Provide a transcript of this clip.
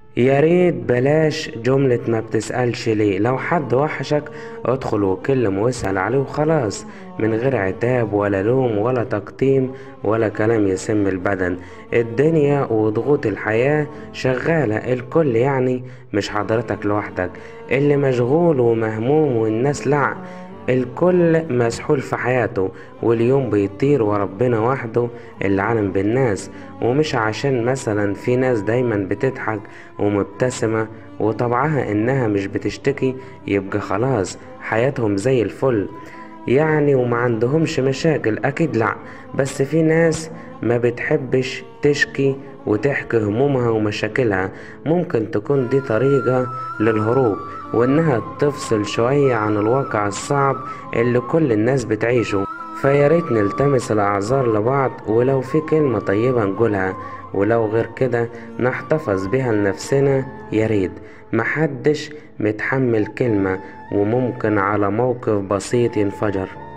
يا ريت بلاش جملة ما بتسألش ليه لو حد وحشك ادخل وكلم واسأل عليه وخلاص من غير عتاب ولا لوم ولا تقديم ولا كلام يسم البدن الدنيا وضغوط الحياة شغالة الكل يعني مش حضرتك لوحدك اللي مشغول ومهموم والناس لع الكل مسحول في حياته واليوم بيطير وربنا وحده اللي عالم بالناس ومش عشان مثلا في ناس دايما بتضحك ومبتسمة وطبعها انها مش بتشتكي يبقى خلاص حياتهم زي الفل يعني وما عندهمش مشاكل اكيد لا بس في ناس ما بتحبش تشكي وتحكي همومها ومشاكلها ممكن تكون دي طريقة للهروب وإنها تفصل شوية عن الواقع الصعب اللي كل الناس بتعيشه فيا ريت نلتمس الأعذار لبعض ولو في كلمة طيبة نقولها ولو غير كده نحتفظ بها لنفسنا يا ريت محدش متحمل كلمة وممكن على موقف بسيط ينفجر